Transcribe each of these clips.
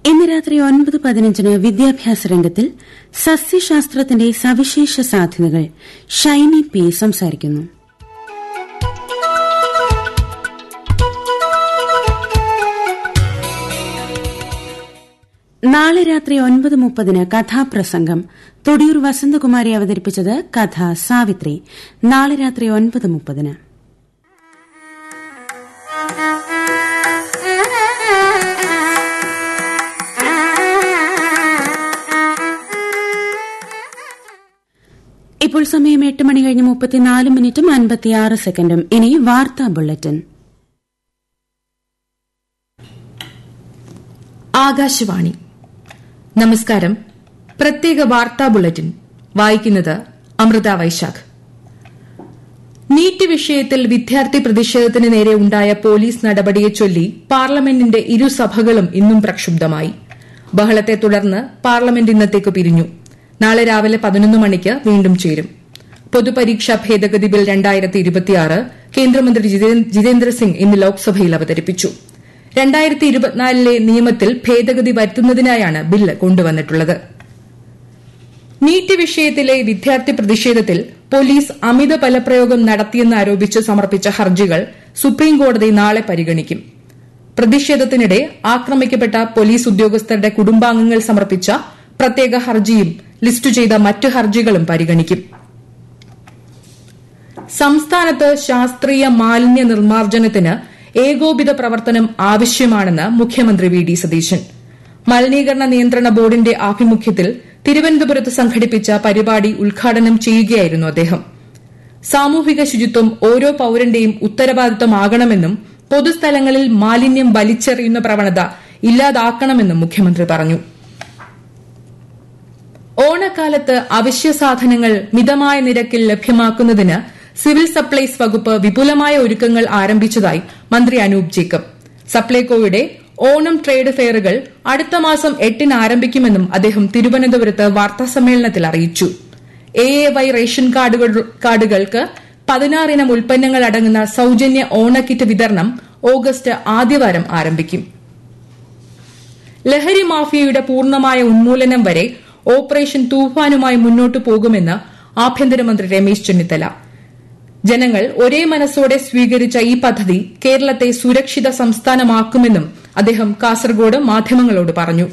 ഇന്ന് രാത്രി ഒൻപത് പതിനഞ്ചിന് വിദ്യാഭ്യാസ രംഗത്തിൽ സസ്യശാസ്ത്രത്തിന്റെ സവിശേഷ സാധ്യതകൾ ഷൈനി പി സംസാരിക്കുന്നു നാളെ രാത്രി ഒൻപത് മുപ്പതിന് കഥാപ്രസംഗം തൊടിയൂർ വസന്തകുമാരി അവതരിപ്പിച്ചത് കഥ സാവിത്രി നാളെ രാത്രി ഒൻപത് മുപ്പതിന് ഇപ്പോൾ സമയം എട്ട് മണി കഴിഞ്ഞ് മുപ്പത്തിനാല് മിനിറ്റും അൻപത്തിയാറ് സെക്കൻഡും ഇനി വാർത്താ ബുള്ളറ്റിൻ ആകാശവാണി നമസ്കാരം പ്രത്യേക വാർത്താ ബുള്ളറ്റിൻ വായിക്കുന്നത് അമൃത വൈശാഖ് നീറ്റ് വിഷയത്തിൽ വിദ്യാർത്ഥി പ്രതിഷേധത്തിന് നേരെ ഉണ്ടായ പോലീസ് നടപടിയെ ചൊല്ലി പാർലമെന്റിന്റെ ഇരുസഭകളും ഇന്നും പ്രക്ഷുബ്ധമായി ബഹളത്തെ തുടർന്ന് പാർലമെന്റ് ഇന്നത്തേക്ക് പിരിഞ്ഞു നാളെ രാവിലെ പതിനൊന്ന് മണിക്ക് വീണ്ടും ചേരും പൊതുപരീക്ഷാ ഭേദഗതി ബിൽ രണ്ടായിരത്തി ഇരുപത്തിയാറ് കേന്ദ്രമന്ത്രി ജിതേന്ദ്ര സിംഗ് ഇന്ന് ലോക്സഭയിൽ അവതരിപ്പിച്ചു രണ്ടായിരത്തി ഇരുപത്തിനാലിലെ നിയമത്തിൽ ഭേദഗതി വരുത്തുന്നതിനായാണ് ബില്ല് കൊണ്ടുവന്നിട്ടുള്ളത് നീറ്റ് വിഷയത്തിലെ വിദ്യാർത്ഥി പ്രതിഷേധത്തിൽ പോലീസ് അമിത ബലപ്രയോഗം നടത്തിയെന്ന് ആരോപിച്ച് സമർപ്പിച്ച ഹർജികൾ സുപ്രീംകോടതി നാളെ പരിഗണിക്കും പ്രതിഷേധത്തിനിടെ ആക്രമിക്കപ്പെട്ട പോലീസ് ഉദ്യോഗസ്ഥരുടെ കുടുംബാംഗങ്ങൾ സമർപ്പിച്ച പ്രത്യേക ഹർജിയും ലിസ്റ്റ് ചെയ്ത മറ്റ് ഹർജികളും പരിഗണിക്കും സംസ്ഥാനത്ത് ശാസ്ത്രീയ മാലിന്യ നിർമ്മാർജ്ജനത്തിന് ഏകോപിത പ്രവർത്തനം ആവശ്യമാണെന്ന് മുഖ്യമന്ത്രി വി ഡി സതീശൻ മലിനീകരണ നിയന്ത്രണ ബോർഡിന്റെ ആഭിമുഖ്യത്തിൽ തിരുവനന്തപുരത്ത് സംഘടിപ്പിച്ച പരിപാടി ഉദ്ഘാടനം ചെയ്യുകയായിരുന്നു അദ്ദേഹം സാമൂഹിക ശുചിത്വം ഓരോ പൌരന്റെയും ഉത്തരവാദിത്തമാകണമെന്നും പൊതുസ്ഥലങ്ങളിൽ മാലിന്യം വലിച്ചെറിയുന്ന പ്രവണത ഇല്ലാതാക്കണമെന്നും മുഖ്യമന്ത്രി പറഞ്ഞു ഓണക്കാലത്ത് അവശ്യ സാധനങ്ങൾ മിതമായ നിരക്കിൽ ലഭ്യമാക്കുന്നതിന് സിവിൽ സപ്ലൈസ് വകുപ്പ് വിപുലമായ ഒരുക്കങ്ങൾ ആരംഭിച്ചതായി മന്ത്രി അനൂപ് ജേക്കബ് സപ്ലൈകോയുടെ ഓണം ട്രേഡ് ഫെയറുകൾ അടുത്ത മാസം എട്ടിന് ആരംഭിക്കുമെന്നും അദ്ദേഹം തിരുവനന്തപുരത്ത് വാർത്താസമ്മേളനത്തിൽ അറിയിച്ചു എ എ വൈ റേഷൻ കാർഡുകൾക്ക് പതിനാറിനം ഉൽപ്പന്നങ്ങൾ അടങ്ങുന്ന സൌജന്യ ഓണക്കിറ്റ് വിതരണം ഓഗസ്റ്റ് ആദ്യവാരം ആരംഭിക്കും ലഹരി മാഫിയയുടെ പൂർണ്ണമായ ഉന്മൂലനം വരെ ഓപ്പറേഷൻ തൂഫാനുമായി മുന്നോട്ടു പോകുമെന്ന് ആഭ്യന്തരമന്ത്രി രമേശ് ചെന്നിത്തല ജനങ്ങൾ ഒരേ മനസ്സോടെ സ്വീകരിച്ച ഈ പദ്ധതി കേരളത്തെ സുരക്ഷിത സംസ്ഥാനമാക്കുമെന്നും അദ്ദേഹം കാസർഗോഡ് മാധ്യമങ്ങളോട് പറഞ്ഞു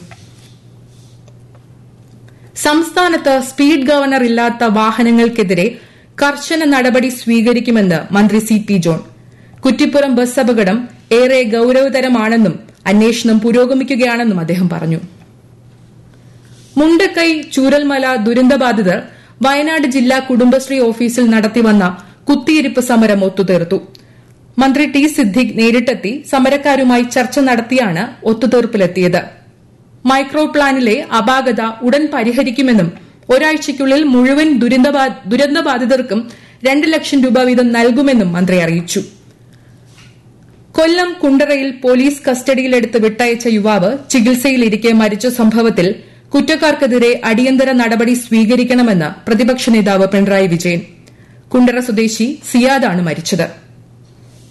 സംസ്ഥാനത്ത് സ്പീഡ് ഗവർണർ ഇല്ലാത്ത വാഹനങ്ങൾക്കെതിരെ കർശന നടപടി സ്വീകരിക്കുമെന്ന് മന്ത്രി C P John Kuttippuram bus അപകടം ഏറെ ഗൌരവതരമാണെന്നും അന്വേഷണം പുരോഗമിക്കുകയാണെന്നും അദ്ദേഹം പറഞ്ഞു മുണ്ടക്കൈ ചൂരൽമല ദുരന്തബാധിതർ വയനാട് ജില്ലാ കുടുംബശ്രീ ഓഫീസിൽ നടത്തിവന്ന കുത്തിയിരിപ്പ് സമരം ഒത്തുതീർത്തു മന്ത്രി ടി സിദ്ദിഖ് നേരിട്ടെത്തി സമരക്കാരുമായി ചർച്ച നടത്തിയാണ് ഒത്തുതീർപ്പിലെത്തിയത് മൈക്രോ പ്ലാനിലെ അപാകത ഉടൻ പരിഹരിക്കുമെന്നും ഒരാഴ്ചയ്ക്കുള്ളിൽ മുഴുവൻ ദുരന്തബാധിതർക്കും രണ്ട് ലക്ഷം രൂപ വീതം നൽകുമെന്നും മന്ത്രി അറിയിച്ചു കൊല്ലം കുണ്ടറയിൽ പോലീസ് കസ്റ്റഡിയിലെടുത്ത് വിട്ടയച്ച യുവാവ് ചികിത്സയിലിരിക്കെ മരിച്ച സംഭവത്തിൽ കുറ്റക്കാർക്കെതിരെ അടിയന്തര നടപടി സ്വീകരിക്കണമെന്ന് പ്രതിപക്ഷ നേതാവ് പിണറായി വിജയൻ കുണ്ടറ സ്വദേശി സിയാദാണ് മരിച്ചത്